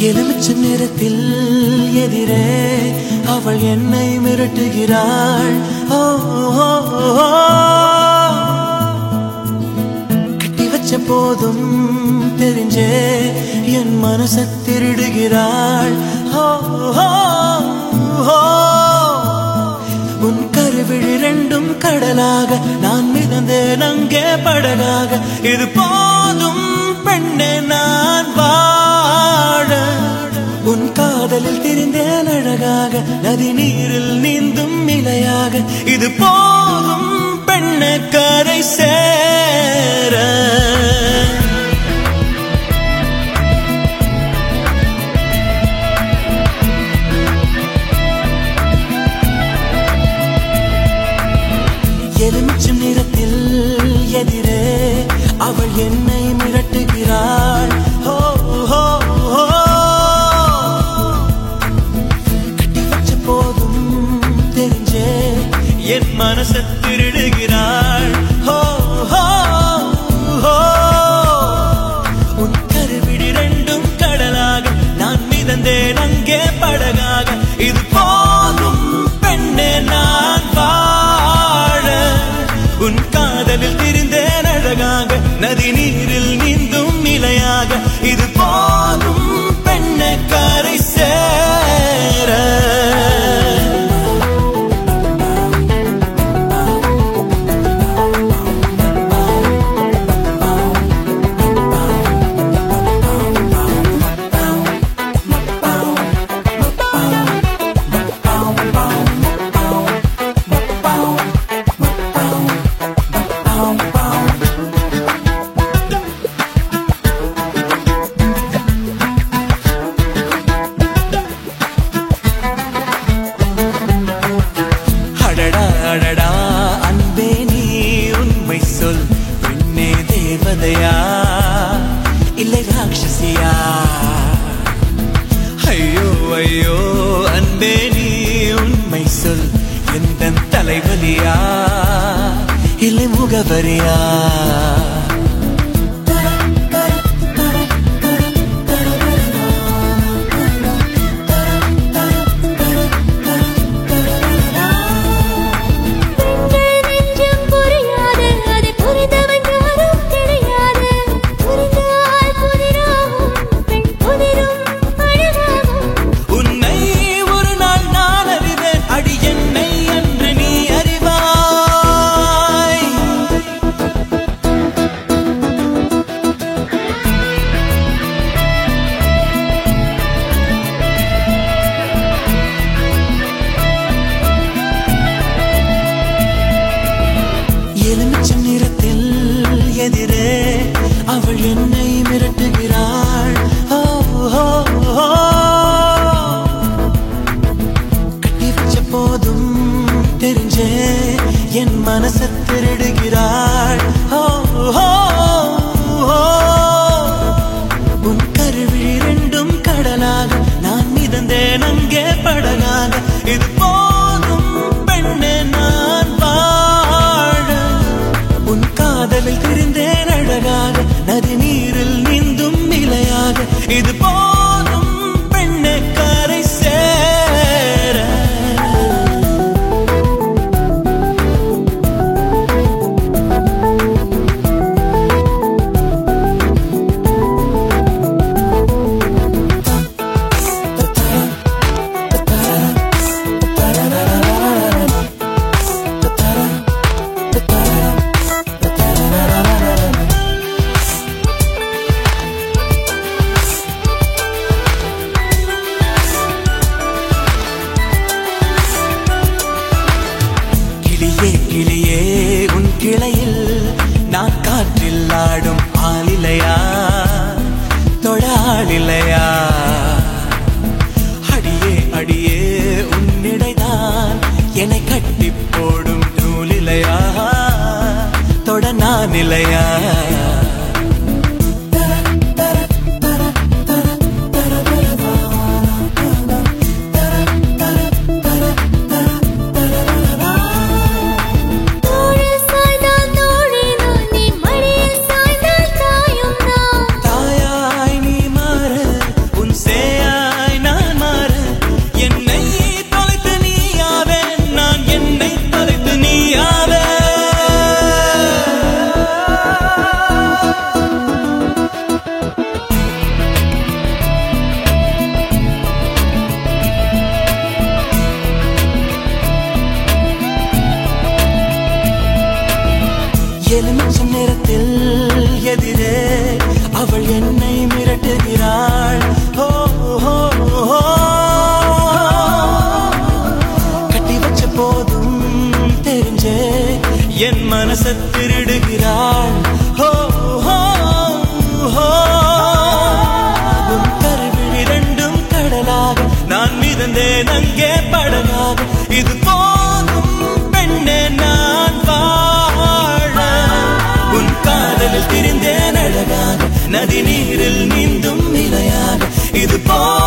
எலுமிச்ச நிறத்தில் எதிரே அவள் என்னை மிரட்டுகிறாள் ஓ ஓ, ஓ. கட்டி வச்ச போதும் தெரிஞ்சே என் மனச திருடுகிறாள் ஓ, ஓ, ஓ. உன் கருவிழி ரெண்டும் கடலாக நான் மிதந்தேன் அங்கே படகாக இது போதும் பெண்ணே நான் வாழ உன் காதலில் திரிந்தேன் அழகாக நதி நீரில் நீந்தும் இலையாக இது போதும் பெண்ணை கரை சேர எலுமிச்சம் நிறத்தில் எதிரே அவள் என்னை மிரட்டுகிறாள் ஓ, ஓ, ஓ. கட்டி வச்ச போதும் தெரிஞ்சே என் மனச திருடுகிறாள் ஓ, ஓ, ஓ. உன் கருவிழி ரெண்டும் கடலாக நான் மிதந்தேன் அங்கே படகாக இது போதும் பெண்ணே நான் வாழ உன் காதலில் திரிந்தேன் அழகாக நதி நீரில் நீந்தும் இலையாக இது போதும் பெண்ணை கரை சேர அடடா அடடா அன்பே நீ உண்மை சொல் பெண்ணே தேவதையா இல்லை ராட்சசியா ஐயோ ஐயோ அன்பே நீ உண்மை சொல் எந்த தலைவலியா இல்லை முகவரியா பெண்கள் நெஞ்சம் புரியாது அதை புரிந்தவன் யாரும் கிடையாது புரிந்தால் புதிராகும் பெண் புதிரும் அழகாகும் உன்னை ஒரு நாள் நான் அறிவேன் அடி என்னை என்று நீ அறிவாய் எலுமிச்சம் நிறத்தில் எதிரே அவள் என்னை மிரட்டுகிறாள் ஓ, ஓ, ஓ. கட்டி வச்ச போதும் தெரிஞ்சே என் மனச திருடுகிறாள் ஓ, ஓ, ஓ. உன் கருவிழி ரெண்டும் கடலாக நான் மிதந்தேன் அங்கே படகாக இது போதும் பெண்ணே நான் வாழ உன் காதலில் திரிந்தேன் அழகாக நதி நீரில் நீந்தும் இலையாக இது போதும் பெண்ணை கரை சேர கிளியே கிளியே உன் கிளையில் நான் காற்றில் ஆடும் ஆளிலையா தொடாளிலையா அடியே அடியே உன்னிடைதான் என்னை கட்டி போடும் நூலிலையா தொட நான் இல்லையா தோளில் சாய்ந்தால் தோழி நான் நீ மடியில் சாய்ந்தால் தாயும் நான் தாயாய் நீ மாற உன் சேயா எலுமிச்சம் நிறத்தில் எதிரே அவள் என்னை மிரட்டுகிறாள் ஓ ஓ, ஓ. கட்டி வச்ச போதும் தெரிஞ்சே என் மனச திருடுகிறாள் ஓ ஓ, ஓ. உன் கருவிழி ரெண்டும் கடலாக நான் மிதந்தேன் அங்கே படகாக இது போதும் பெண்ணே நான் வாழ உன் காதலில் திரிந்தேன் அழகாக நதி நீரில் நீந்தும் நிலையாக இது போதும்